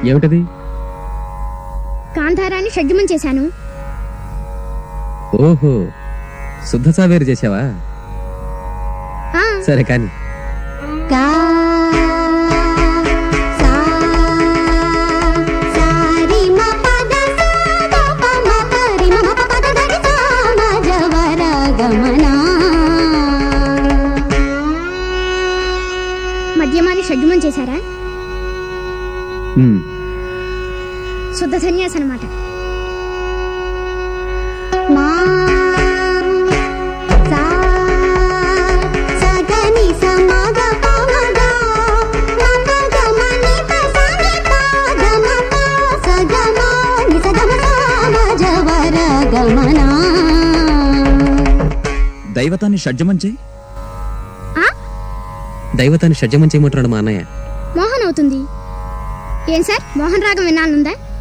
ఏమిటది కాంతారాన్ని షడ్జమం చేశాను ఓహో శుద్ధ సావేరు చేసావా ఆ, సరే కానీ గా, సా, సా, రి, మ, ప, ద, సా, ద, ప, మ, ప, రి, మ, మ, ప, ప, ద, ద, రి, సా, మ, జ, వ, ర, గ, మ, నా. మద్యమాన్ని షడ్జమం చేశారా ఉమ్, శుద్ధ సన్యాసి అనమాట మా సా సా గ ని స మ గ ప మ గ మ ప గ మ ని ప స ని ప గ మ ప స గ మ ని స గ మ స మ జ వ ర గ మ నా దైవతాన్ని షడ్జమం చేయి ఆ దైవతాన్ని షడ్జమం చేయమంటున్నాడు మా అన్నయ్య మోహన్ అవుతుంది ఏం సార్ మోహన్ రాగం వినాలనుందా